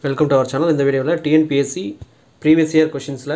welcome to our channel இந்த வீடியோவில் TNPSC previous year கொஷின்ஸில்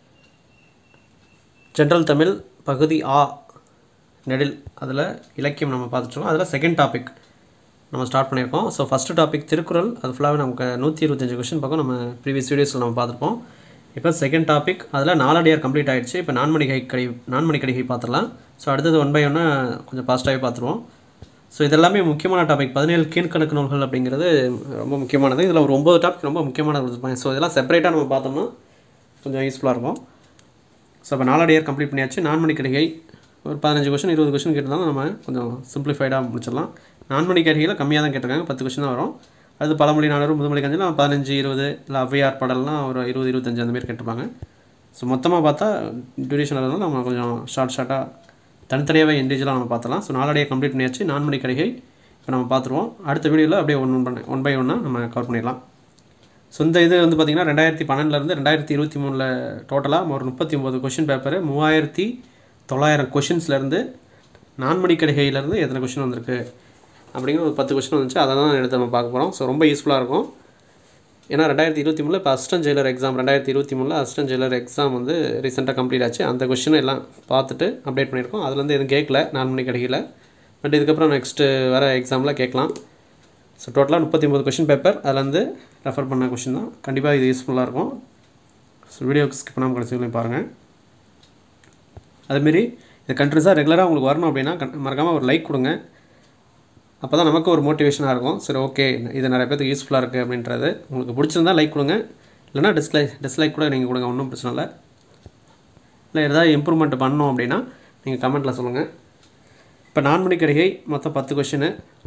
ஜென்ரல் தமிழ் பகுதி ஆ நெடில் அதில் இலக்கியம் நம்ம பார்த்துட்ருக்கோம் அதில் செகண்ட் டாபிக் நம்ம ஸ்டார்ட் பண்ணியிருக்கோம் ஸோ ஃபஸ்ட்டு டாபிக் திருக்குறள் அது ஃபுல்லாகவே நமக்கு நூற்றி இருபத்தஞ்சு கொஷின் பக்கம் நம்ம ப்ரீவியஸ் வீடியோஸில் நம்ம பார்த்துருப்போம் இப்போ செகண்ட் டாபிக் அதில் நாலடியார் கம்ப்ளீட் ஆயிடுச்சு இப்போ நான்மணி கை கடை நான்மணி கடிகை பார்த்துடலாம் ஸோ அடுத்தது ஒன் பை ஒன்னாக கொஞ்சம் ஃபாஸ்ட்டாகவே பார்த்துருவோம் ஸோ இதெல்லாமே முக்கியமான டாபிக் பதினேழு கீழ்கணக்கு நூல்கள் அப்படிங்கிறது ரொம்ப முக்கியமானது இதில் ஒரு ஒம்பது டாபிக் ரொம்ப முக்கியமானது கொடுத்துருப்பாங்க ஸோ இதெல்லாம் செப்பரேட்டாக நம்ம பார்த்தோம்னா கொஞ்சம் யூஸ்ஃபுல்லாக இருக்கும் ஸோ இப்போ நாலாடியார் கம்ப்ளீட் பண்ணியாச்சு நான்மணி கடிகை ஒரு பதினஞ்சு கொஷின் இருபது கொஷின் கேட்டிருந்தாலும் நம்ம கொஞ்சம் சிம்பிளிஃபைடாக முடிச்சிடலாம் நான்மணி கடிகையில் கம்மியாக தான் கேட்டிருக்காங்க பத்து கொஷின் தான் வரும் அது பழமொழி நானூறு முதுமொழி கஞ்சில் பதினஞ்சு இருபது இல்லை ஔவையார் பாடல்லாம் ஒரு இருபது இருபத்தஞ்சு அந்த மாதிரி கேட்டிருப்பாங்க ஸோ மொத்தமாக பார்த்தா டியூரேஷன் இருந்தாலும் நம்ம கொஞ்சம் ஷார்ட் ஷார்ட்டாக தனித்தனியாகவே இண்டிவிஜுவலாக நம்ம பார்த்தலாம் ஸோ நாலடியை கம்ப்ளீட் பண்ணியாச்சு நான்மணி கடிகை இப்போ நம்ம பார்த்துருவோம் அடுத்த வீடியோவில் அப்படியே ஒன் ஒன் பண்ண ஒன் பை ஒன்னாக நம்ம கவர் பண்ணிடலாம் ஸோ இந்த இது வந்து பார்த்திங்கன்னா ரெண்டாயிரத்தி பன்னெண்டுலேருந்து ரெண்டாயிரத்தி இருபத்தி மூணில் டோட்டலாக ஒரு முப்பத்தி ஒம்பது கொஷின் பேப்பர் மூவாயிரத்தி தொள்ளாயிரம் கொஷின்ஸ்லேருந்து நான்மணி கடிகையிலேருந்து எத்தனை கொஷின் வந்திருக்கு அப்படிங்கிற ஒரு பத்து கொஷின் வந்துச்சு அதை தான் எடுத்து நம்ம பார்க்க போகிறோம் ஸோ ரொம்ப யூஸ்ஃபுல்லாக இருக்கும் ஏன்னா ரெண்டாயிரத்தி இருபத்தி மூணில் இப்போ அசிஸ்டன்ட் ஜெயிலர் எக்ஸாம் ரெண்டாயிரத்தி இருபத்தி மூணில் அசிஸ்டன்ட் ஜெயிலர் எக்ஸாம் வந்து ரீசெண்டாக கம்ப்ளீட் ஆச்சு அந்த கொஷின் எல்லாம் பார்த்துட்டு அப்டேட் பண்ணியிருக்கோம் அதுலேருந்து எதுவும் கேட்கல நாலு மணி கிடைக்கல பட் இதுக்கப்புறம் நெக்ஸ்ட்டு வர எக்ஸாமில் கேட்கலாம் ஸோ டோட்டலாக முப்பத்தி ஒம்பது கொஷின் பேப்பர் அதுலேருந்து ரெஃபர் பண்ண கொஷின் தான் கண்டிப்பாக இது யூஸ்ஃபுல்லாக இருக்கும் ஸோ வீடியோக்கு ஸ்கிப் பண்ணாமல் கடைசி வரையும் பாருங்கள் அதுமாரி இது கண்டினியூஸாக ரெகுலராக உங்களுக்கு வரணும் அப்படின்னா மறக்காமல் ஒரு லைக் கொடுங்க அப்போ தான் நமக்கு ஒரு மோட்டிவேஷனாக இருக்கும் சரி ஓகே இது நிறைய பேருக்கு யூஸ்ஃபுல்லாக இருக்குது அப்படின்றது உங்களுக்கு பிடிச்சிருந்தா லைக் கொடுங்க இல்லைனா டிஸ்லைக் டிஸ்லைக் கூட நீங்கள் கொடுங்க ஒன்றும் பிரச்சனை இல்லை இல்லை ஏதாவது இம்ப்ரூவ்மெண்ட் பண்ணோம் அப்படின்னா நீங்கள் கமெண்ட்டில் சொல்லுங்கள் இப்போ நான்மணி கடிகை மொத்தம் பத்து கொஷினு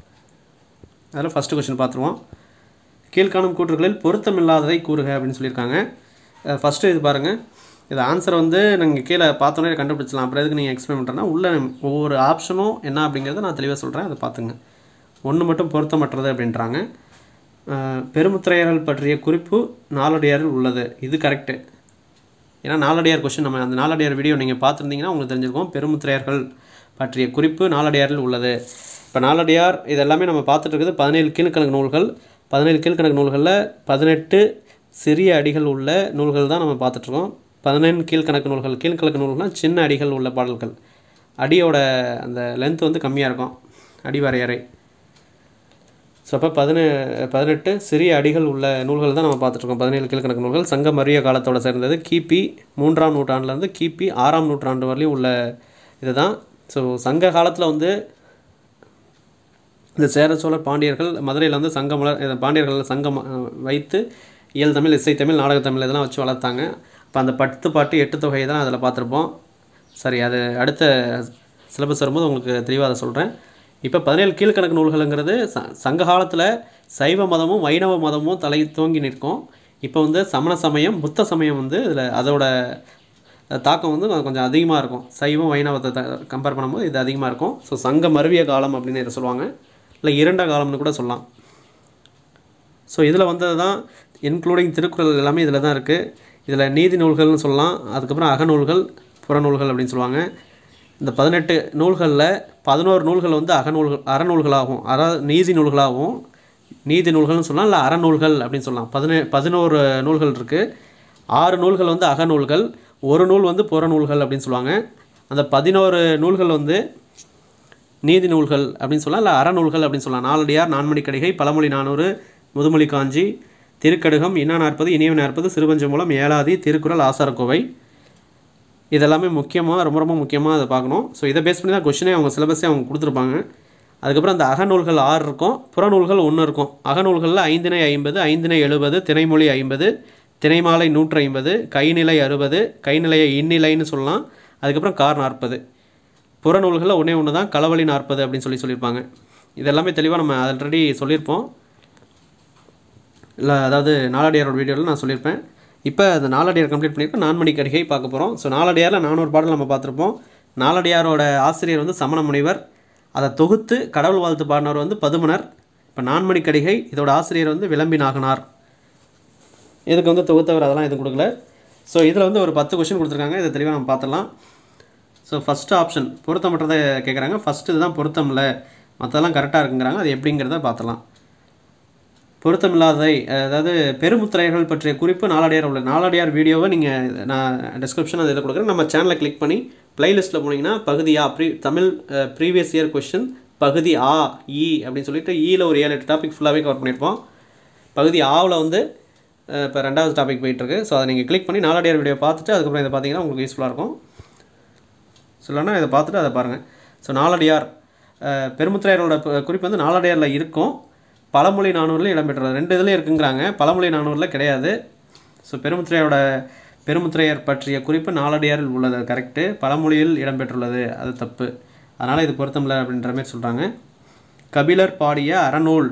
அதில் ஃபஸ்ட்டு கொஷின் பார்த்துருவோம் கீழ்காணும் கூற்றுகளில் பொருத்தமில்லாததை கூறுக அப்படின்னு சொல்லியிருக்காங்க ஃபஸ்ட்டு இது பாருங்கள் இது ஆன்சர் வந்து நீங்கள் கீழே பார்த்தோன்னே கண்டுபிடிச்சலாம் அப்புறம் எதுக்கு நீங்கள் எக்ஸ்பிளைன் பண்ணுறேன்னா உள்ள ஒவ்வொரு ஆப்ஷனும் என்ன அப்படிங்கிறத நான் தெளிவாக சொல்கிறேன் அதை பார்த்துங்க ஒன்று மட்டும் பொருத்தமற்றது அப்படின்றாங்க பெருமுத்திரையர்கள் பற்றிய குறிப்பு நாலடியாரில் உள்ளது இது கரெக்டு ஏன்னா நாலடியார் கொஷின் நம்ம அந்த நாலடியார் வீடியோ நீங்கள் பார்த்துருந்தீங்கன்னா உங்களுக்கு தெரிஞ்சிருக்கும் பெருமுத்திரையர்கள் பற்றிய குறிப்பு நாலடியாரில் உள்ளது இப்போ நாலடியார் இது எல்லாமே நம்ம பார்த்துட்டு இருக்குது பதினேழு கீழ்கணக்கு நூல்கள் பதினேழு கீழ்கணக்கு நூல்களில் பதினெட்டு சிறிய அடிகள் உள்ள நூல்கள் தான் நம்ம பார்த்துட்ருக்கோம் பதினேழு கீழ்கணக்கு நூல்கள் கீழ்கணக்கு நூல்கள்னால் சின்ன அடிகள் உள்ள பாடல்கள் அடியோட அந்த லென்த் வந்து கம்மியாக இருக்கும் அடி வரையறை ஸோ அப்போ பதினே பதினெட்டு சிறிய அடிகள் உள்ள நூல்கள் தான் நம்ம பார்த்துட்ருக்கோம் பதினேழு கீழ்கணக்கு நூல்கள் சங்க மரிய காலத்தோட சேர்ந்தது கிபி மூன்றாம் நூற்றாண்டுலேருந்து கிபி ஆறாம் நூற்றாண்டு வரலையும் உள்ள இதுதான் ஸோ சங்க காலத்தில் வந்து இந்த சேர சோழர் பாண்டியர்கள் மதுரையில் வந்து சங்கம் பாண்டியர்கள் சங்கம் வைத்து இயல் தமிழ் இசைத்தமிழ் நாடகத்தமிழ் இதெல்லாம் வச்சு வளர்த்தாங்க இப்போ அந்த பத்து பாட்டு எட்டு தொகை தான் அதில் பார்த்துருப்போம் சரி அது அடுத்த சிலபஸ் வரும்போது உங்களுக்கு தெளிவாக அதை சொல்கிறேன் இப்போ பதினேழு கீழ்கணக்கு நூல்களுங்கிறது ச சங்க காலத்தில் சைவ மதமும் வைணவ மதமும் தலை தோங்கி நிற்கும் இப்போ வந்து சமண சமயம் புத்த சமயம் வந்து இதில் அதோட தாக்கம் வந்து கொஞ்சம் அதிகமாக இருக்கும் சைவம் வைணவத்தை த கம்பேர் பண்ணும்போது இது அதிகமாக இருக்கும் ஸோ சங்க மருவிய காலம் அப்படின்னு இதை சொல்லுவாங்க இல்லை இரண்ட காலம்னு கூட சொல்லலாம் ஸோ இதில் வந்தது தான் இன்க்ளூடிங் திருக்குறள் எல்லாமே இதில் தான் இருக்குது இதில் நீதி நூல்கள்னு சொல்லலாம் அதுக்கப்புறம் அகநூல்கள் புறநூல்கள் அப்படின்னு சொல்லுவாங்க இந்த பதினெட்டு நூல்களில் பதினோரு நூல்கள் வந்து அகநூல்கள் அறநூல்களாகவும் அற நீதி நூல்களாகவும் நீதி நூல்கள்னு சொல்லலாம் இல்லை அறநூல்கள் அப்படின்னு சொல்லலாம் பதினே பதினோரு நூல்கள் இருக்குது ஆறு நூல்கள் வந்து அகநூல்கள் ஒரு நூல் வந்து புறநூல்கள் அப்படின்னு சொல்லுவாங்க அந்த பதினோரு நூல்கள் வந்து நீதி நூல்கள் அப்படின்னு சொல்லலாம் இல்லை அறநூல்கள் அப்படின்னு சொல்லலாம் நாலடியார் நான்மணி கடிகை பழமொழி நானூறு முதுமொழி காஞ்சி திருக்கடுகம் இன்னா நாற்பது இனியவன் நாற்பது சிறுபஞ்ச மூலம் ஏழாதி திருக்குறள் ஆசாரக்கோவை இதெல்லாமே முக்கியமாக ரொம்ப ரொம்ப முக்கியமாக அதை பார்க்கணும் ஸோ இதை பேஸ் பண்ணி தான் கொஷினே அவங்க சிலபஸே அவங்க கொடுத்துருப்பாங்க அதுக்கப்புறம் அந்த அகநூல்கள் ஆறு இருக்கும் புறநூல்கள் ஒன்று இருக்கும் அகநூல்களில் ஐந்தினை ஐம்பது ஐந்தினை எழுபது திணைமொழி ஐம்பது திணைமாலை நூற்றி ஐம்பது கைநிலை அறுபது கைநிலையை இந்நிலைன்னு சொல்லலாம் அதுக்கப்புறம் கார் நாற்பது புறநூல்களில் ஒன்றே ஒன்று தான் களவழி நாற்பது அப்படின்னு சொல்லி சொல்லியிருப்பாங்க இதெல்லாமே தெளிவாக நம்ம ஆல்ரெடி சொல்லியிருப்போம் இல்லை அதாவது நாலாடியாரோட வீடியோவில் நான் சொல்லியிருப்பேன் இப்போ அந்த நாலடியார் கம்ப்ளீட் பண்ணியிருக்கோம் நான்மணி கடிகை பார்க்க போகிறோம் ஸோ நாலடியாரில் நானூறு பாடல் நம்ம பார்த்துருப்போம் நாலடியாரோட ஆசிரியர் வந்து சமண முனிவர் அதை தொகுத்து கடவுள் வாழ்த்து பாடினவர் வந்து பதுமனர் இப்போ நான்மணி கடிகை இதோட ஆசிரியர் வந்து விளம்பி நாகனார் இதுக்கு வந்து தொகுத்தவர் அதெல்லாம் எதுவும் கொடுக்கல ஸோ இதில் வந்து ஒரு பத்து கொஷின் கொடுத்துருக்காங்க இதை தெளிவாக நம்ம பார்த்துடலாம் ஸோ ஃபஸ்ட்டு ஆப்ஷன் பொருத்தமற்றதை கேட்குறாங்க ஃபஸ்ட்டு இதுதான் பொருத்தம் இல்லை மற்றதெல்லாம் கரெக்டாக இருக்குங்கிறாங்க அது எப்படிங்கிறத பார்த்துலாம் பொருத்தமில்லாததை அதாவது பெருமுத்திரையர்கள் பற்றிய குறிப்பு நாலாடியார் உள்ள நாலாடியார் வீடியோவை நீங்கள் நான் டிஸ்கிரிப்ஷன் அதில் கொடுக்குறேன் நம்ம சேனலை கிளிக் பண்ணி பிளேலிஸ்ட்டில் போனீங்கன்னா பகுதி ஆ pre Tamil previous year question பகுதி ஆ இ அப்படின்னு சொல்லிட்டு ஈயில் ஒரு ஏழு எட்டு டாபிக் ஃபுல்லாகவே கவர் பண்ணியிருப்போம் பகுதி ஆவில் வந்து இப்போ ரெண்டாவது டாபிக் போயிட்டுருக்கு ஸோ அதை நீங்கள் கிளிக் பண்ணி நாலாடியார் வீடியோ பார்த்துட்டு அதுக்கப்புறம் இதை பார்த்தீங்கன்னா உங்களுக்கு யூஸ்ஃபுல்லாக இருக்கும் சொல்லணும்னா இதை பார்த்துட்டு அதை பாருங்கள் ஸோ நாலடியார் அஹ், பெருமுத்திரையரோட ப- குறிப்பு வந்து நாலடியாரில் இருக்கும் பழமொழி நானூறில் இடம்பெற்றுள்ளது ரெண்டு இதுலேயும் இருக்குங்கிறாங்க பழமொழி நானூறில் கிடையாது ஸோ பெருமுத்திரையரோட பெருமுத்திரையர் பற்றிய குறிப்பு நாலடியாரில் உள்ளது கரெக்டு பழமொழியில் இடம்பெற்றுள்ளது அது தப்பு அதனால் இது பொருத்தமில்லை அப்படின்ற மாதிரி சொல்கிறாங்க கபிலர் பாடிய அறநூல்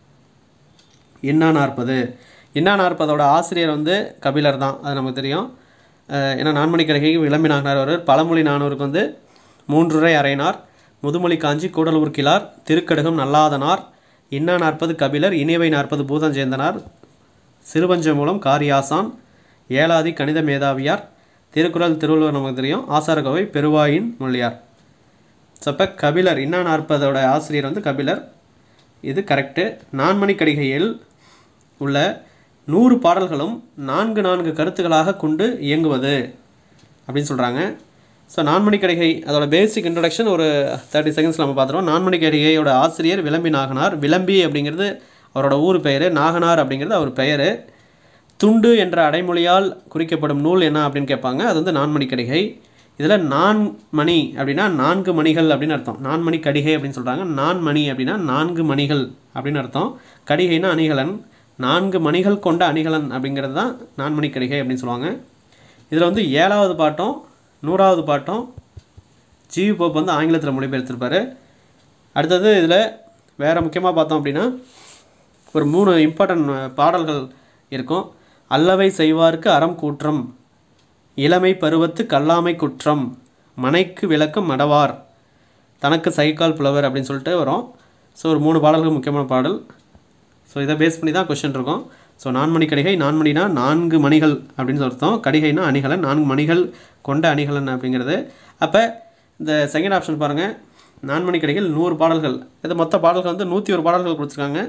இன்னா நாற்பது இன்னா நாற்பதோட ஆசிரியர் வந்து கபிலர் தான் அது நமக்கு தெரியும் அஹ் ஏன்னா நான்மணி கடிகைக்கு விளம்பி நாகனார் அவர் பழமொழி நானூருக்கு வந்து மூன்றுரை அறையினார் முதுமொழி காஞ்சி கூடலூர் கிளார் திருக்கடுகம் நல்லாதனார் இன்னா நாற்பது கபிலர் இனியவை நாற்பது பூதஞ்சேந்தனார் சிறுபஞ்ச மூலம் காரியாசான் ஏலாதி கணித மேதாவியார் திருக்குறள் திருவள்ளுவர் நமக்கு தெரியும் ஆசாரகோவை பெருவாயின் மொழியார் ஸோ அப்போ கபிலர் இன்னா நாற்பதோட ஆசிரியர் வந்து கபிலர் இது கரெக்டு நான்மணி கடிகையில் உள்ள நூறு பாடல்களும் நான்கு நான்கு கருத்துக்களாக கொண்டு இயங்குவது அப்படின்னு சொல்கிறாங்க ஸோ நான்மணி கடிகை அதோட பேசிக் இன்ட்ரடக்ஷன் ஒரு தேர்ட்டி செகண்ட்ஸ் நம்ம பார்த்துருவோம் நான்மணி கடிகையோட ஆசிரியர் விளம்பி நாகனார் விளம்பி அப்படிங்கிறது அவரோட ஊர் பெயர் நாகனார் அப்படிங்கிறது அவர் பெயர் துண்டு என்ற அடைமொழியால் குறிக்கப்படும் நூல் என்ன அப்படின்னு கேட்பாங்க அது வந்து நான்மணி கடிகை இதில் நான் மணி அப்படின்னா நான்கு மணிகள் அப்படின்னு அர்த்தம் நான்மணி கடிகை அப்படின்னு சொல்கிறாங்க நான் மணி அப்படின்னா நான்கு மணிகள் அப்படின்னு அர்த்தம் கடிகைனா அணிகலன் நான்கு மணிகள் கொண்ட அணிகலன் அப்படிங்கிறது தான் நான்மணி கடிகை அப்படின்னு சொல்லுவாங்க இதில் வந்து ஏழாவது பாட்டம் நூறாவது பாட்டம் ஜிவி போப் வந்து ஆங்கிலத்தில் மொழிபெயர்த்திருப்பாரு அடுத்தது இதில் வேறு முக்கியமாக பார்த்தோம் அப்படின்னா ஒரு மூணு இம்பார்ட்டன்ட் பாடல்கள் இருக்கும் அல்லவை செய்வார்க்கு அறம் கூற்றம் இளமை பருவத்து கல்லாமை குற்றம் மனைக்கு விளக்கம் மடவார் தனக்கு சைக்கால் புலவர் அப்படின்னு சொல்லிட்டு வரும் ஸோ ஒரு மூணு பாடல்கள் முக்கியமான பாடல் ஸோ இதை பேஸ் பண்ணி தான் கொஷின் இருக்கும் ஸோ நான்மணி கடிகை நான்மணினா நான்கு மணிகள் அப்படின்னு அர்த்தம் கடிகைனா அணிகலன் நான்கு மணிகள் கொண்ட அணிகலன் அப்படிங்கிறது அப்போ இந்த செகண்ட் ஆப்ஷன் பாருங்கள் நான்மணி கடிகையில் நூறு பாடல்கள் இது மொத்த பாடல்கள் வந்து நூற்றி ஒரு பாடல்கள் கொடுத்துருக்காங்க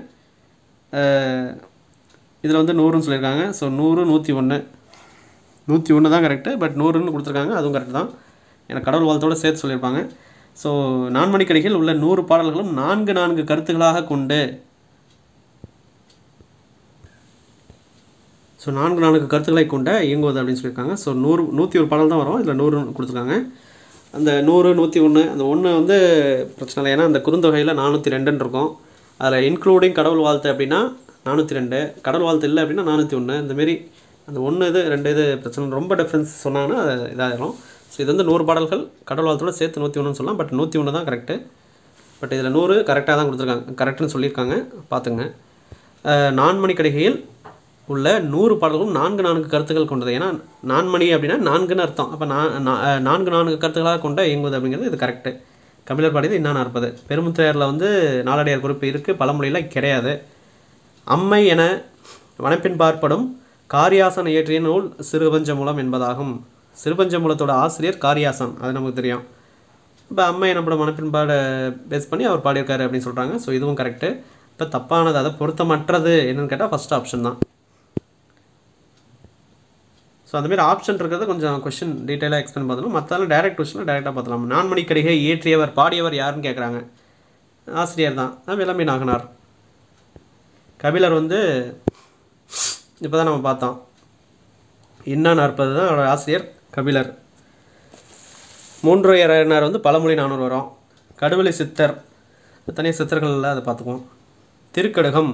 இதில் வந்து நூறுன்னு சொல்லியிருக்காங்க ஸோ நூறு நூற்றி ஒன்று நூற்றி ஒன்று தான் கரெக்டு பட் நூறுன்னு கொடுத்துருக்காங்க அதுவும் கரெக்ட் தான் எனக்கு கடவுள் வாழ்த்தோடு சேர்த்து சொல்லியிருப்பாங்க ஸோ நான்மணி கடிகையில் உள்ள நூறு பாடல்களும் நான்கு நான்கு கருத்துக்களாக கொண்டு ஸோ நான்கு நான்கு கருத்துக்களை கொண்ட இயங்குவது அப்படின்னு சொல்லியிருக்காங்க ஸோ நூறு நூற்றி ஒரு பாடல் தான் வரும் இதில் நூறு கொடுத்துருக்காங்க அந்த நூறு நூற்றி ஒன்று அந்த ஒன்று வந்து பிரச்சனை இல்லை ஏன்னா அந்த குறுந்தொகையில் நானூற்றி ரெண்டுன்னு இருக்கும் அதில் இன்க்ளூடிங் கடவுள் வாழ்த்து அப்படின்னா நானூற்றி ரெண்டு கடவுள் வாழ்த்து இல்லை அப்படின்னா நானூற்றி ஒன்று இந்தமாரி அந்த ஒன்று இது ரெண்டு இது பிரச்சனை ரொம்ப டிஃப்ரென்ஸ் சொன்னாங்கன்னா அது இதாகிடும் ஸோ இது வந்து நூறு பாடல்கள் கடவுள் வாழ்த்தோட சேர்த்து நூற்றி ஒன்றுன்னு சொல்லலாம் பட் நூற்றி ஒன்று தான் கரெக்டு பட் இதில் நூறு கரெக்டாக தான் கொடுத்துருக்காங்க கரெக்டுன்னு சொல்லியிருக்காங்க பார்த்துங்க அஹ் நான்மணி கடிகையில் உள்ள நூறு பாடல்களும் நான்கு நான்கு கருத்துக்கள் கொண்டது ஏன்னா நான்மணி அப்படின்னா நான்குன்னு அர்த்தம் அப்போ நான் நா- அஹ் நான்கு நான்கு கருத்துக்களாக கொண்ட இயங்குவது அப்படிங்கிறது இது கரெக்டு கபிலர் பாடியது இன்னும் நாற்பது பெருமுத்தையரில் வந்து நாலடியார் குறிப்பு இருக்குது பழமொழியில் கிடையாது அம்மை என வனப்பின் பார்ப்படும் காரியாசன் இயற்றிய நூல் சிறுபஞ்ச மூலம் என்பதாகும் சிறுபஞ்ச மூலத்தோட ஆசிரியர் காரியாசன் அது நமக்கு தெரியும் இப்போ அம்மை எனப்படும் மனப்பின்பாட பேஸ் பண்ணி அவர் பாடியிருக்காரு அப்படின்னு சொல்கிறாங்க ஸோ இதுவும் கரெக்டு இப்போ தப்பானது அதை பொருத்தமற்றது என்னன்னு கேட்டால் ஃபஸ்ட் ஆப்ஷன் தான் ஸோ அந்தமாரி ஆப்ஷன் இருக்கிறத கொஞ்சம் கொஷின் டீட்டெயிலாக எக்ஸ்பிளைன் பார்த்தணும் மற்றெல்லாம் டேரக்ட் கொஷினில் டேரெக்டாக பார்த்தலாம் நான்மணி கடிகை இயற்றியவர் பாடியவர் யாருன்னு கேட்குறாங்க ஆசிரியர் தான் அதான் விளம்பி நாகனார் கபிலர் வந்து இப்போ தான் நம்ம பார்த்தோம் இன்னா நாற்பது தான் அவரோட ஆசிரியர் கபிலர் மூன்று இறையினர் வந்து பழமொழி நானூறு வரும் கடுவெளி சித்தர் தனியாக சித்தர்களில் அதை பார்த்துக்குவோம் திருக்கடுகம்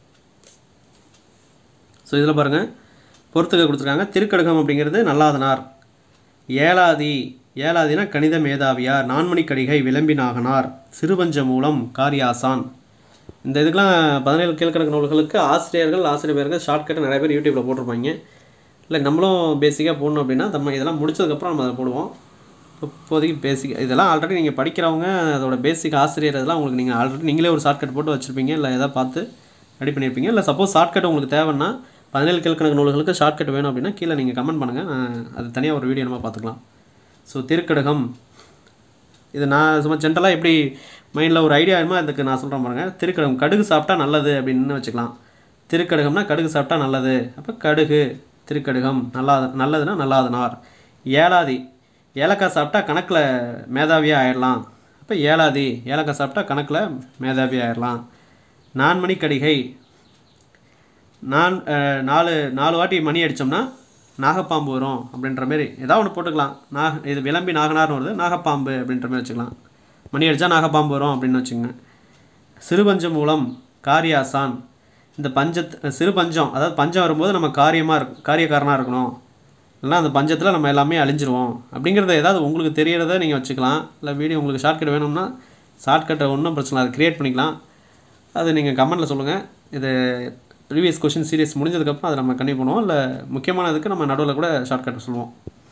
ஸோ இதில் பாருங்கள் பொறுத்துக்க கொடுத்துருக்காங்க திருக்கடுகம் அப்படிங்கிறது நல்லாதனார் ஏலாதி ஏலாதினா கணித மேதாவியார் நான்மணி கடிகை விளம்பி நாகனார் சிறுபஞ்ச மூலம் காரியாசான் இந்த இதுக்கெலாம் பதினேழு கீழ்கணக்கு நூல்களுக்கு ஆசிரியர்கள் ஆசிரியர் பேர்கள் ஷார்ட்கட் நிறைய பேர் யூடியூப்பில் போட்டிருப்பாங்க இல்லை நம்மளும் பேசிக்காக போடணும் அப்படின்னா நம்ம இதெல்லாம் முடிச்சதுக்கப்புறம் நம்ம அதை போடுவோம் இப்போதைக்கு பேசிக் இதெல்லாம் ஆல்ரெடி நீங்கள் படிக்கிறவங்க அதோட பேசிக் ஆசிரியர் இதெல்லாம் உங்களுக்கு நீங்கள் ஆல்ரெடி நீங்களே ஒரு ஷார்ட்கட் போட்டு வச்சுருப்பீங்க இல்லை எதாவது பார்த்து ரெடி பண்ணியிருப்பீங்க இல்லை சப்போஸ் ஷார்ட்கட் உங்களுக்கு தேவைன்னா பதினேழு கீழ்கணக்கு நூல்களுக்கு ஷார்ட்கட் வேணும் அப்படின்னா கீழே நீங்கள் கமெண்ட் பண்ணுங்கள் நான் அது தனியாக ஒரு வீடியோ நம்ம பார்த்துக்கலாம் ஸோ திருக்கடகம் இது நான் சும்மா ஜென்ரலாக எப்படி மைண்டில் ஒரு ஐடியா ஆகுமோ அதுக்கு நான் சொல்கிறேன் பாருங்க திருக்கடகம் கடுகு சாப்பிட்டா நல்லது அப்படின்னு வச்சுக்கலாம் திருக்கடுகம்னா கடுகு சாப்பிட்டா நல்லது அப்போ கடுகு திருக்கடுகம் நல்லா நல்லதுன்னா நல்லாதனார் ஏலாதி ஏலக்காய் சாப்பிட்டா கணக்கில் மேதாவியாக ஆயிடலாம் அப்போ ஏலாதி ஏலக்காய் சாப்பிட்டா கணக்கில் மேதாவி ஆயிடலாம் நான்மணி கடிகை நான் அஹ், நாலு நாலு வாட்டி மணி அடித்தோம்னா நாகப்பாம்பு வரும் அப்படின்ற மாரி ஏதாவது ஒன்று போட்டுக்கலாம் நாக இது விளம்பி நாகனார்னு வருது நாகப்பாம்பு அப்படின்ற மாதிரி வச்சுக்கலாம் மணி அடித்தா நாகப்பாம்பு வரும் அப்படின்னு வச்சுங்க சிறுபஞ்சம் மூலம் காரியாசான் இந்த பஞ்சத் சிறு பஞ்சம் அதாவது பஞ்சம் வரும்போது நம்ம காரியமாக இருக் காரியக்காரனாக இருக்கணும் இல்லைனா அந்த பஞ்சத்தில் நம்ம எல்லாமே அழிஞ்சிருவோம் அப்படிங்கிறத ஏதாவது உங்களுக்கு தெரியறத நீங்கள் வச்சுக்கலாம் இல்லை வீடியோ உங்களுக்கு ஷார்ட்கட் வேணும்னா ஷார்ட்கட்டை ஒன்றும் பிரச்சனை இல்லை, அது க்ரியேட் பண்ணிக்கலாம் அது நீங்கள் கமெண்ட்டில் சொல்லுங்கள் இது ப்ரீவியஸ் கொஷின் சீரியஸ் முடிஞ்சதுக்கப்புறம் அதை நம்ம கண்டினியூ பண்ணுவோம் இல்லை முக்கியமானதுக்கு நம்ம நடுவில் கூட ஷார்ட்கட் சொல்லுவோம்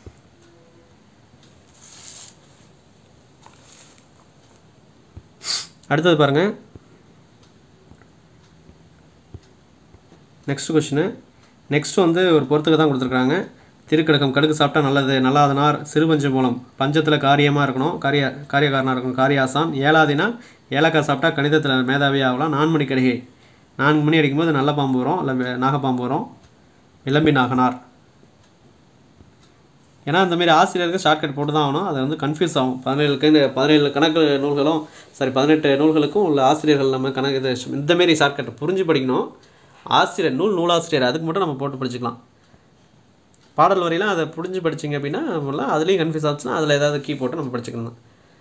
அடுத்தது பாருங்கள் நெக்ஸ்ட் கொஷினு நெக்ஸ்ட் வந்து ஒரு பொறுத்துக்கு தான் கொடுத்துருக்காங்க திருக்கடகம் கடுகு சாப்பிட்டா நல்லது நல்லாதனார் சிறுபஞ்சு மூலம் பஞ்சத்தில் காரியமாக இருக்கணும் காரிய காரியக்காரனாக இருக்கணும் காரியாசான் ஏழாதினா ஏலக்காய் சாப்பிட்டா கணிதத்தில் மேதாவி ஆகலாம் நான்மணி கடிகை நான்கு மணி அடிக்கும்போது நல்ல பாம்பு வரும் இல்லை வே- நாகப்பாம்பு வரும் விளம்பி நாகனார் ஏன்னா இந்த மாதிரி ஆசிரியருக்கு ஷார்ட்கட் போட்டு தான் ஆகணும் அது வந்து கன்ஃபியூஸ் ஆகும் பதினேழுக்கு பதினேழு கணக்கு நூல்களும் சாரி பதினெட்டு நூல்களுக்கும் உள்ள ஆசிரியர்கள் நம்ம கணக்கு இது இந்த மாரி ஷார்ட்கட் புரிஞ்சு படிக்கணும் ஆசிரியர் நூல் நூலாசிரியர் அதுக்கு மட்டும் நம்ம போட்டு படிச்சுக்கலாம் பாடல் வரையெல்லாம் அதை புரிஞ்சு படிச்சிங்க அப்படின்னா நம்மளாம் அதுலேயும் கன்ஃபியூஸ் ஆச்சுன்னா அதில் ஏதாவது கீ போட்டு நம்ம படிச்சுக்கணும்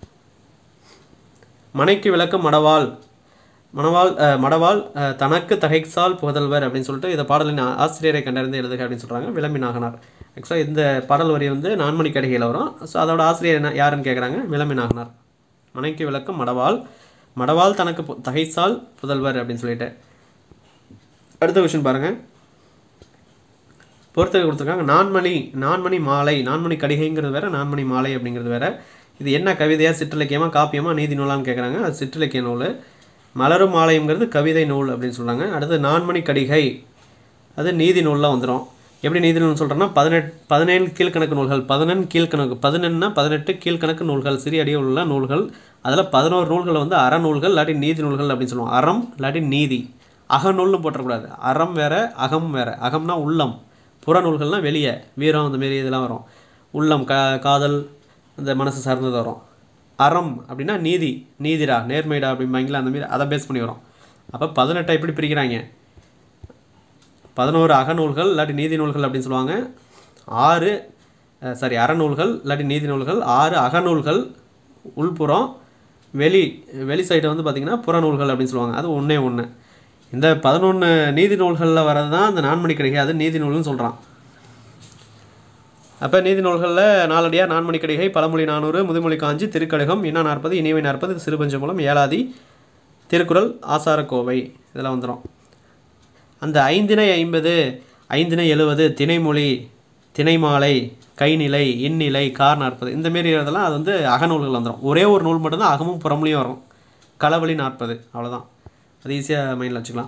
மனைக்கு விளக்கம் மடவாள் மணவாள் அஹ், மடவாள் அஹ், தனக்கு தகைசால் புகழ்வர் அப்படின்னு சொல்லிட்டு இந்த பாடலின் ஆ- ஆசிரியரை கண்டறிந்து எழுதுக அப்படின்னு சொல்கிறாங்க விளம்பி நாகனார் ஆக்சுவலாக இந்த பாடல் வரி வந்து நான்மணி கடிகையில் வரும் ஸோ அதோட ஆசிரியர் என்ன யாருன்னு கேட்குறாங்க விளம்பி நாகனார் மனைக்கு விளக்கம் மடவாள் மடவாள் தனக்கு பு- தகைசால் புதல்வர் அப்படின்னு சொல்லிட்டு அடுத்த கொஷின் பாருங்கள் பொறுத்தகை கொடுத்துருக்காங்க நான்மணி நான்மணி மாலை நான்மணி கடிகைங்கிறது வேற நான்மணி மாலை அப்படிங்கிறது வேற இது என்ன கவிதையா சிற்றிலக்கியமா காப்பியமா நீதி நூலான்னு கேட்குறாங்க அது சிற்றிலக்கிய நூல் மலரும் மாலைங்கிறது கவிதை நூல் அப்படின்னு சொல்கிறாங்க அடுத்து நான்மணி கடிகை அது நீதி நூலில் வந்துடும் எப்படி நீதி நூல்னு சொல்கிறோன்னா பதினெட் பதினேழு கீழ்க்கணக்கு நூல்கள் பதினெண் கீழ்க்கணக்கு பதினெண்னா பதினெட்டு கீழ்க்கணக்கு நூல்கள் சிறிய அடியில் உள்ள நூல்கள் அதில் பதினோரு நூல்கள் வந்து அறநூல்கள் இல்லாட்டி நீதி நூல்கள் அப்படின்னு சொல்லுவோம் அறம் இல்லாட்டி நீதி அகநூல்னு போட்டக்கூடாது அறம் வேற அகம் வேற அகம்னா உள்ளம் புறநூல்கள்னா வெளியே வீரம் அந்த மாரி இதெல்லாம் வரும் உள்ளம் கா காதல் இந்த மனசு சார்ந்தது வரும் அறம் அப்படின்னா நீதி நீதிடா நேர்மைடா அப்படிம்பாங்களா அந்த மாதிரி அதை பேஸ் பண்ணி வரும் அப்போ பதினெட்டை எப்படி பிரிக்கிறாங்க பதினோரு அகநூல்கள் இல்லாட்டி நீதி நூல்கள் அப்படின்னு சொல்லுவாங்க ஆறு சாரி அறநூல்கள் இல்லாட்டி நீதி நூல்கள் ஆறு அகநூல்கள் உள்புறம் வெளி வெளி சைடு வந்து பார்த்திங்கன்னா புறநூல்கள் அப்படின்னு சொல்லுவாங்க அது ஒன்றே ஒன்று இந்த பதினொன்று நீதி நூல்களில் வர்றது தான் இந்த நான்மணி கடிகை அது நீதி நூல்னு சொல்கிறான் அப்போ நீதி நூல்களில் நாலடியார் நான்மணி கடிகை பழமொழி நானூறு முதுமொழி காஞ்சி திருக்கடுகம் இன்னா நாற்பது இனிவை நாற்பது சிறுபஞ்ச மூலம் ஏலாதி திருக்குறள் ஆசாரக்கோவை இதெல்லாம் வந்துடும் அந்த ஐந்தினை ஐம்பது ஐந்தினை எழுவது திணைமொழி திணைமாலை கைநிலை இந்நிலை கார் நாற்பது இந்த மாரி இதெல்லாம் அது வந்து அகநூல்கள் வந்துடும் ஒரே ஒரு நூல் மட்டும்தான் அகமும் புறமொழியும் வரும் களவழி நாற்பது அவ்வளோதான் அது ஈஸியாக மைண்டில் வச்சுக்கலாம்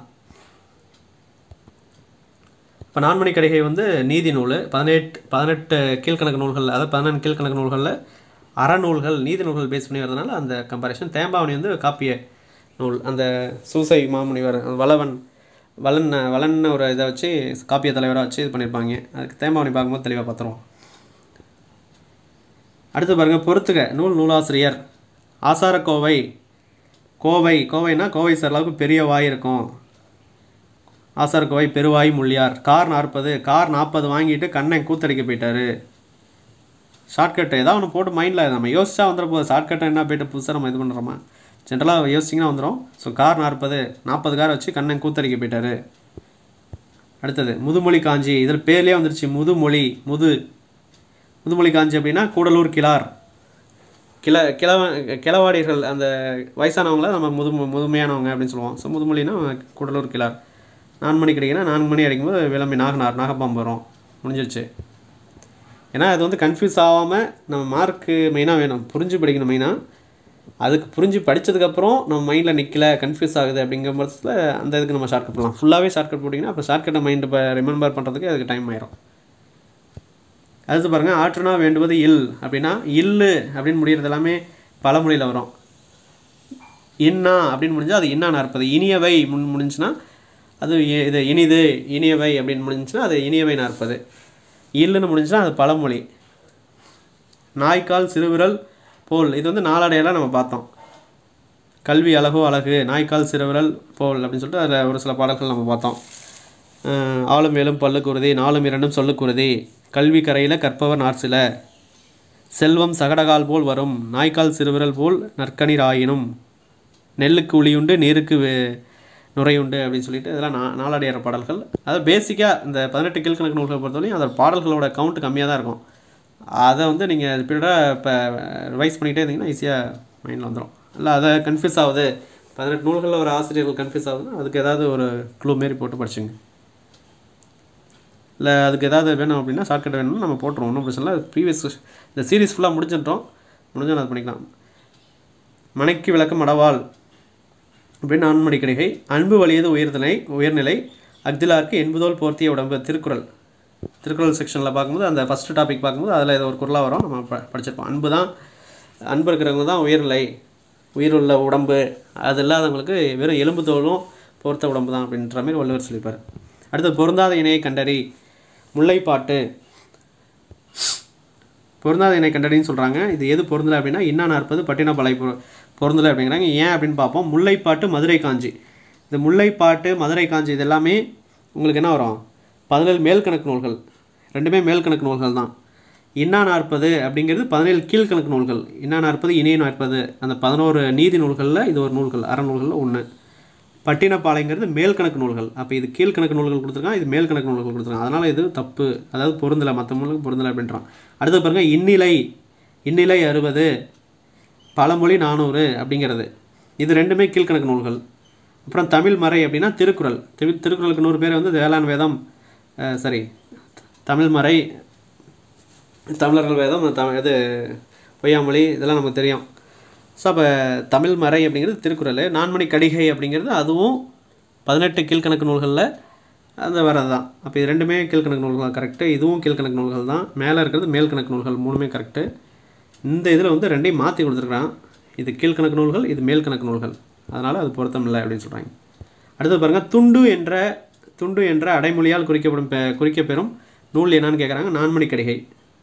இப்போ நான்மணி கடிகை வந்து நீதி நூல் பதினெட்டு பதினெட்டு கீழ்க்கணக்கு நூல்கள் அதாவது பதினெண்டு கீழ்க்கணக்கு நூல்களில் அறநூல்கள் நீதி நூல்கள் பேஸ் பண்ணி வரதுனால அந்த கம்பேரிஷன் தேம்பாவணி வந்து காப்பிய நூல் அந்த சூசை மாமுனிவர் வளவன் வளன் வளன் ஒரு இதை வச்சு காப்பிய தலைவராக வச்சு இது பண்ணியிருப்பாங்க அதுக்கு தேம்பாவணி பார்க்கும்போது தெளிவாக பார்த்துருவோம் அடுத்து பாருங்கள் பொறுத்துக நூல் நூலாசிரியர் ஆசாரக்கோவை கோவை கோவைனா கோவை சார் அளவுக்கு பெரிய வாய் இருக்கும் ஆசாரக்கோவை பெருவாய் முள்ளியார் கார் நாற்பது கார் நாற்பது வாங்கிட்டு கண்ணை கூத்தடிக்க போயிட்டாரு ஷார்ட்கட் ஏதாவது ஒன்று போட்டு மைண்டில் நம்ம யோசிச்சா வந்துட போகுது ஷார்ட்கட்டை என்ன போயிட்டு புதுசாக நம்ம இது பண்ணுறோமா ஜென்ரலாக யோசிச்சிங்கன்னா வந்துடும் ஸோ கார் நாற்பது நாற்பது கார் வச்சு கண்ணை கூத்தடிக்க போயிட்டாரு அடுத்தது முதுமொழி காஞ்சி இதில் பேர்லேயே வந்துருச்சு முதுமொழி முது முதுமொழி காஞ்சி அப்படின்னா கூடலூர் கிளார் கிள கிழவ கிளவாடிகள் அந்த வயசானவங்கள நம்ம முது முதுமையானவங்க அப்படின்னு சொல்லுவோம் ஸோ முதுமொழினா கூடலூர் கிளார் நான்கு மணி கிடைக்குன்னா நான்கு மணி அடிக்கும்போது விளம்பி நாகனார் நாகப்பாம்பு வரும் முடிஞ்சிருச்சு ஏன்னா அது வந்து கன்ஃபியூஸ் ஆகாமல் நம்ம மார்க்கு மெயினாக வேணும் புரிஞ்சு படிக்கணும் மெயினாக அதுக்கு புரிஞ்சு படித்ததுக்கப்புறம் நம்ம மைண்டில் நிற்கல கன்ஃபியூஸ் ஆகுது அப்படிங்கிற பட்சத்தில் அந்த இதுக்கு நம்ம ஷார்ட்கட் பண்ணலாம் ஃபுல்லாகவே ஷார்ட்கட் போட்டிங்கன்னா அப்போ ஷார்ட்கட்டை மைண்டு இப்போ ரிமெம்பர் பண்ணுறதுக்கு அதுக்கு டைம் ஆயிரும் அடுத்து பாருங்கள் ஆற்றுனா வேண்டுவது இல் அப்படின்னா இல்லு அப்படின்னு முடிகிறது எல்லாமே பழமொழியில் வரும் இன்னா அப்படின்னு முடிஞ்சால் அது இன்னா நாற்பது இனியவை முன் முடிஞ்சுன்னா அது இ- இது இனிது இனியவை அப்படின்னு முடிஞ்சுச்சுன்னா அது இனியவை நாற்பது இல்லுன்னு முடிஞ்சுன்னா அது பழமொழி நாய்க்கால் சிறுவிரல் போல் இது வந்து நாளடையெல்லாம் நம்ம பார்த்தோம் கல்வி அழகோ அழகு நாய்க்கால் சிறுவிரல் போல் அப்படின்னு சொல்லிட்டு அதில் ஒரு சில பாடல்கள் நம்ம பார்த்தோம் அஹ் ஆளும் மேலும் பல்லுக்குருதி நாலும் இரண்டும் சொல்லுக்குருதி கல்வி கரையில் கற்பவர் நார்சில செல்வம் சகடகால் போல் வரும் நாய்க்கால் சிறுவிரல் போல் நற்கனிர் ஆயினும் நெல்லுக்கு உளியுண்டு நீருக்கு வே- நுரையுண்டு அப்படின்னு சொல்லிட்டு இதெல்லாம் நா நாளடையாற பாடல்கள் அது பேசிக்காக இந்த பதினெட்டு கீழ்கணக்கு நூல்களை பொறுத்தவரையும் அதோட பாடல்களோட கவுண்ட் கம்மியாக தான் இருக்கும் அதை வந்து நீங்கள் பீரியடாக இப்போ ரிவைஸ் பண்ணிகிட்டே இருந்தீங்கன்னா ஈஸியாக மைண்டில் வந்துடும் இல்லை அதை கன்ஃபியூஸ் ஆகுது பதினெட்டு நூல்களில் ஒரு ஆசிரியர்கள் கன்ஃபியூஸ் ஆகுதுன்னா அதுக்கு ஏதாவது ஒரு க்ளூ மாரி போட்டு படிச்சுங்க இல்லை அதுக்கு ஏதாவது வேணும் அப்படின்னா ஷார்ட்கட் வேணும்னா நம்ம போட்டுருவோம் ஒன்றும் பிரச்சனை இல்லை ப்ரீவியஸ் இந்த சீரிஸ் ஃபுல்லாக முடிஞ்சிட்டோம் முடிஞ்சால் அது பண்ணிக்கலாம் மனைக்கு விளக்கம் மடவாள் அப்படின்னு நான்மணி கிடைகை அன்பு வலியது உயர்நிலை உயர்நிலை அக்திலாருக்கு எண்பதோல் போர்த்திய உடம்பு திருக்குறள் திருக்குறள் செக்ஷனில் பார்க்கும்போது அந்த ஃபஸ்ட்டு டாபிக் பார்க்கும்போது அதில் இது ஒரு குரலாக வரும் நம்ம ப படிச்சிருப்போம் அன்பு தான் அன்பு இருக்கிறவங்க தான் உயர்நிலை உயிருள்ள உடம்பு அது இல்லாதவங்களுக்கு வெறும் எலும்பு தோலும் போர்த்த உடம்பு தான் அப்படின்ற மாதிரி வள்ளுவர் சொல்லியிருப்பார் அடுத்து பொருந்தாத இணையை கண்டறி முல்லைப்பாட்டு பொருந்தாத இணை கண்டடின்னு சொல்கிறாங்க இது எது பொருந்தலை அப்படின்னா இன்னா நாற்பது பட்டின பலை பொ- பொருந்தலை அப்படிங்கிறாங்க ஏன் அப்படின்னு பார்ப்போம் முல்லைப்பாட்டு மதுரை காஞ்சி இந்த முல்லைப்பாட்டு மதுரை காஞ்சி இது எல்லாமே உங்களுக்கு என்ன வரும் பதினேழு மேல்கணக்கு நூல்கள் ரெண்டுமே மேல்கணக்கு நூல்கள் தான் இன்னா நாற்பது அப்படிங்கிறது பதினேழு கீழ்கணக்கு நூல்கள் இன்னா நாற்பது இணைய நாற்பது அந்த பதினோரு நீதி நூல்களில் இது ஒரு நூல்கள் அறநூல்களில் ஒன்று பட்டினப்பாளையங்கிறது மேல்கணக்கு நூல்கள் அப்போ இது கீழ்கணக்கு நூல்கள் கொடுத்துருக்கான் இது மேல்கணக்கு நூல்கள் கொடுத்துருக்கான் அதனால் இது தப்பு அதாவது பொருந்தலை மற்ற நூலுக்கு பொருந்தலை அப்படின்றான் அடுத்து பாருங்க இந்நிலை இந்நிலை அறுபது பழமொழி நானூறு அப்படிங்கிறது இது ரெண்டுமே கீழ்கணக்கு நூல்கள் அப்புறம் தமிழ் மறை அப்படின்னா திருக்குறள் திரு திருக்குறளுக்கு நூறு பேர் வந்து வேளாண் வேதம் அஹ், சரி தமிழ் மறை தமிழர்கள் வேதம் தமிழ் இது பொய்யாமொழி இதெல்லாம் நமக்கு தெரியும் ஸோ அப்போ தமிழ் மறை அப்படிங்கிறது திருக்குறள் நான்மணி கடிகை அப்படிங்கிறது அதுவும் பதினெட்டு கீழ்கணக்கு நூல்களில் அந்த வரது தான் அப்போ இது ரெண்டுமே கீழ்கணக்கு நூல்கள் கரெக்டு இதுவும் கீழ்கணக்கு நூல்கள் தான் மேலே இருக்கிறது மேல்கணக்கு நூல்கள் மூணுமே கரெக்டு இந்த இதில் வந்து ரெண்டையும் மாற்றி கொடுத்துருக்குறான் இது கீழ்கணக்கு நூல்கள் இது மேல்கணக்கு நூல்கள் அதனால் அது பொருத்தம் இல்லை அப்படின்னு சொல்கிறாங்க அடுத்து பாருங்கள் துண்டு என்ற துண்டு என்ற அடைமொழியால் குறிக்கப்படும் பெ குறிக்கப்பெறும் நூல் என்னன்னு கேட்குறாங்க நான்மணி கடிகை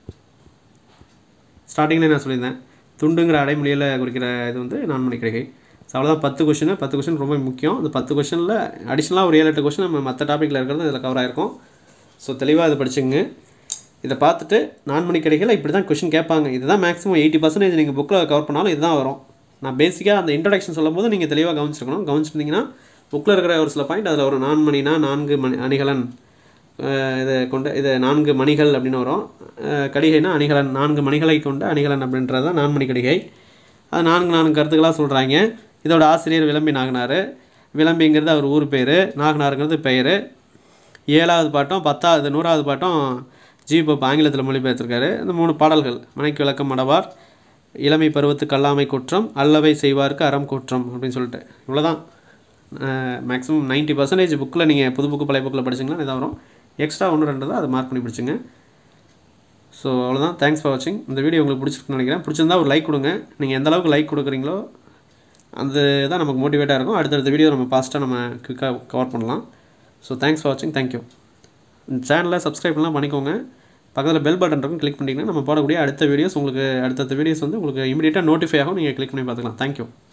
ஸ்டார்டிங்கில் நான் சொல்லியிருந்தேன் துண்டுங்கிற அடைமொழியில் குறிக்கிற இது வந்து நான்மணி கடிகை ஸோ அவ்வளோதான் பத்து கொஷின் பத்து கொஷின் ரொம்ப முக்கியம் அந்த பத்து கொஷனில் அடிஷ்னலாக ஒரு ஏழு எட்டு கொஷின் நம்ம மற்ற டாப்பிக்கில் இருக்கிறது இதில் கவர் ஆயிருக்கும் ஸோ தெளிவாக இதை படிச்சுங்க இதை பார்த்துட்டு நான்மணி கடிகையில் இப்படி தான் கொஷின் கேட்பாங்க இதுதான் மேக்ஸிமம் எயிட்டி பர்சன்டேஜ் நீங்கள் புக்கில் கவர் பண்ணாலும் இதுதான் வரும் நான் பேசிக்காக அந்த இன்ட்ரடக்ஷன் சொல்லும்போது நீங்கள் தெளிவாக கவனிச்சிருக்கணும் கவனிச்சிருந்தீங்கன்னா புக்கில் இருக்கிற ஒரு சில பாயிண்ட் அதில் ஒரு நான்மணினா நான்கு மணி அணிகலன் அஹ் இதை கொண்ட இது நான்கு மணிகள் அப்படின்னு வரும் அஹ் கடிகைனா அணிகலன் நான்கு மணிகளை கொண்ட அணிகலன் அப்படின்றது தான் நான்மணி கடிகை அது நான்கு நான்கு கருத்துக்களாக சொல்கிறாங்க இதோட ஆசிரியர் விளம்பி நாகனார் விளம்பிங்கிறது அவர் ஊர் பேர் நாகனாருங்கிறது பெயர் ஏழாவது பாட்டும் பத்தாவது நூறாவது பாட்டும் ஜி போப் ஆங்கிலத்தில் மொழிபெயர்த்திருக்காரு இந்த மூணு பாடல்கள் மனைக்கு விளக்கம் மடவார் இளமை பருவத்து கல்லாமை குற்றம் அல்லவை செய்வார்க்கு அறம் குற்றம் அப்படின்னு சொல்லிட்டு இவ்வளோதான் மேக்ஸிமம் நைன்ட்டி பர்சன்டேஜ் புக்கில் நீங்கள் புது புக்கு பழைய புக்கில் படிச்சிங்கன்னா இதான் வரும் எக்ஸ்ட்ரா ஒன்று ரெண்டு தான் அதை மார்க் பண்ணி படிச்சுங்க ஸோ அவ்வளோதான் தேங்க்ஸ் ஃபார் வாட்சிங் இந்த வீடியோ உங்களுக்கு பிடிச்சிருக்குன்னு நினைக்கிறேன் பிடிச்சிருந்தா ஒரு லைக் கொடுங்க நீங்கள் எந்த அளவுக்கு லைக் கொடுக்குறீங்களோ அந்த தான் நமக்கு மோட்டிவேட்டாக இருக்கும் அடுத்தடுத்த வீடியோ நம்ம ஃபாஸ்ட்டாக நம்ம குயிக்காக கவர் பண்ணலாம் ஸோ தேங்க்ஸ் ஃபார் வாட்சிங் தேங்க்யூ சேனலை சப்ஸ்கிரைப்லாம் பண்ணிக்கோங்க பக்கத்தில் பெல் பட்டன் இருக்கும் கிளிக் பண்ணிட்டீங்கன்னா நம்ம போடக்கூடிய அடுத்த வீடியோஸ் உங்களுக்கு அடுத்தடுத்த வீடியோஸ் வந்து உங்களுக்கு இமீடியட்டாக நோட்டிஃபை ஆகும் நீங்கள் கிளிக் பண்ணி பார்த்துக்கலாம் தேங்க்யூ